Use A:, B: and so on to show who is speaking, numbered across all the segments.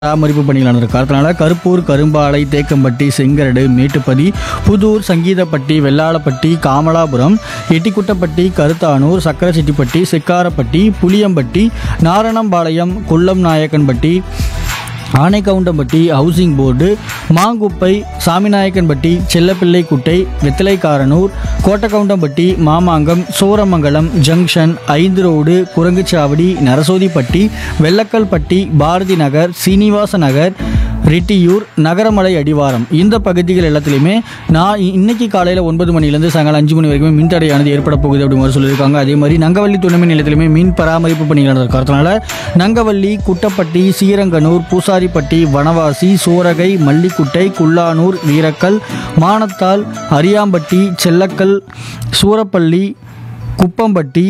A: பராமரிப்பு பணிகள் நடந்திருக்கு அதனால Karuppur Karumbalai Thekkampatti Sengaradu Mettupathi Pudur Sangeethapatti Vellalapatti Kamalapuram Ettikuttapatti Karuthanur Chakkarachettipatti Sekkarapatti Puliyampatti Naranampalayam Kullam Nayakkanpatti Anaikavundampatti housing board Mangkuppai Saminayakkanpatti Chellapillai Kuttai Vethalaikaranur Kottakavundampatti Mamangam Suramangalam junction ஐந்து ரோடு குரங்குச்சாவடி நரசோதிப்பட்டி வெள்ளக்கல்பட்டி பாரதி நகர் சீனிவாச நகர் ரிட்டியூர் நகரமலை அடிவாரம் இந்த பகுதிகள் எல்லாத்துலேயுமே நான் இ- இன்னைக்கு காலையில் ஒன்பது மணிலேருந்து சாயங்காலம் அஞ்சு மணி வரைக்கும் மின்தடையானது ஏற்பட போகுது அப்படி மாதிரி சொல்லியிருக்காங்க அதே மாதிரி நங்கவள்ளி துணைமின் நிலையத்திலுமே மின் பராமரிப்பு பணிகள் நடந்திருக்கு அதனால நங்கவள்ளி குட்டப்பட்டி சீரங்கனூர் பூசாரிப்பட்டி வனவாசி சூரகை மல்லிக்குட்டை குல்லானூர் வீரக்கல் மானத்தால் அரியாம்பட்டி செல்லக்கல் சூரப்பள்ளி குப்பம்பட்டி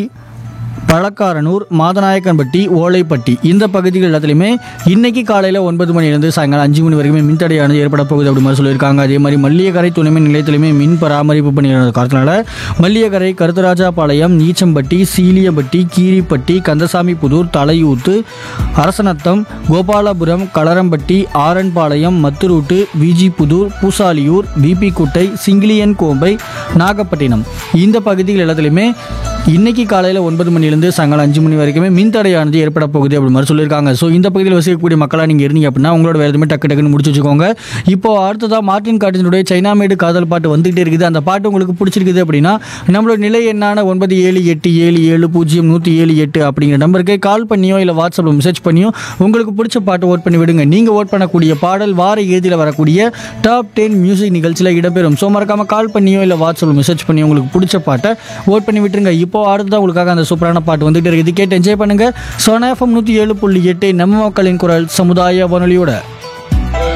A: பழக்காரனூர் மாதநாயக்கன்பட்டி ஓலைப்பட்டி இந்த பகுதிகள் எல்லாத்துலேயுமே இன்னைக்கு காலையில் ஒன்பது மணிலேருந்து சாயங்காலம் அஞ்சு மணி வரைக்கும் மின்தடையானது ஏற்பட போகுது அப்படி மாதிரி சொல்லியிருக்காங்க அதே மாதிரி மல்லியக்கரை துணைமின் நிலையத்திலுமே மின் பராமரிப்பு பணிகள் காரணத்தினால மல்லியக்கரை கருத்தராஜாபாளையம் நீச்சம்பட்டி சீலியம்பட்டி கீரிப்பட்டி கந்தசாமி புதூர் தலையூத்து அரசநத்தம் கோபாலபுரம் களரம்பட்டி ஆரன்பாளையம் மத்துரூட்டு விஜிபுதூர் பூசாலியூர் பிபி குட்டை சிங்கிலியன் கோம்பை நாகப்பட்டினம் இந்த பகுதிகள் எல்லாத்துலேயுமே இன்னைக்கு காலையில் ஒன்பது மணிலேருந்து சாயங்காலம் அஞ்சு மணி வரைக்குமே மின்தடையானது ஏற்பட போகுது அப்படி மாதிரி சொல்லியிருக்காங்க ஸோ இந்த பகுதியில் வசிக்கக்கூடிய மக்களாக நீங்கள் இருந்தீங்க அப்படின்னா உங்களோட வேறு எதுவுமே டக்கு டக்குன்னு முடிச்சு வச்சுக்கோங்க இப்போ அடுத்ததாக மார்ட்டின் காட்டினுடைய சைனா மேடு காதல் பாட்டு வந்துகிட்டே இருக்குது அந்த பாட்டு உங்களுக்கு பிடிச்சிருக்குது அப்படின்னா நம்மளோட நிலை என்னான ஒன்பது ஏழு எட்டு ஏழு ஏழு பூஜ்ஜியம் நூற்றி ஏழு எட்டு அப்படிங்கிற நம்பருக்கு கால் பண்ணியோ இல்லை வாட்ஸ்அப்பில் மெசேஜ் பண்ணியோ உங்களுக்கு பிடிச்ச பாட்டு ஓட் பண்ணி விடுங்க நீங்கள் ஓட் பண்ணக்கூடிய பாடல் வார இறுதியில் வரக்கூடிய டாப் டென் மியூசிக் நிகழ்ச்சியில் இடம்பெறும் ஸோ மறக்காம கால் பண்ணியோ இல்லை வாட்ஸ்அப்பில் மெசேஜ் பண்ணியோ உங்களுக்கு பிடிச்ச பாட்டை ஓட் பண்ணி விட்டுருங்க இப்போ அடுத்ததான் உங்களுக்காக அந்த சூப்பரான பாட்டு வந்துட்டு இருக்குது கேட்டு என்ஜாய் பண்ணுங்க சோனா எஃப்எம் நூற்றி ஏழு புள்ளி எட்டு நம்ம மக்களின் குரல் சமுதாய வானொலியோட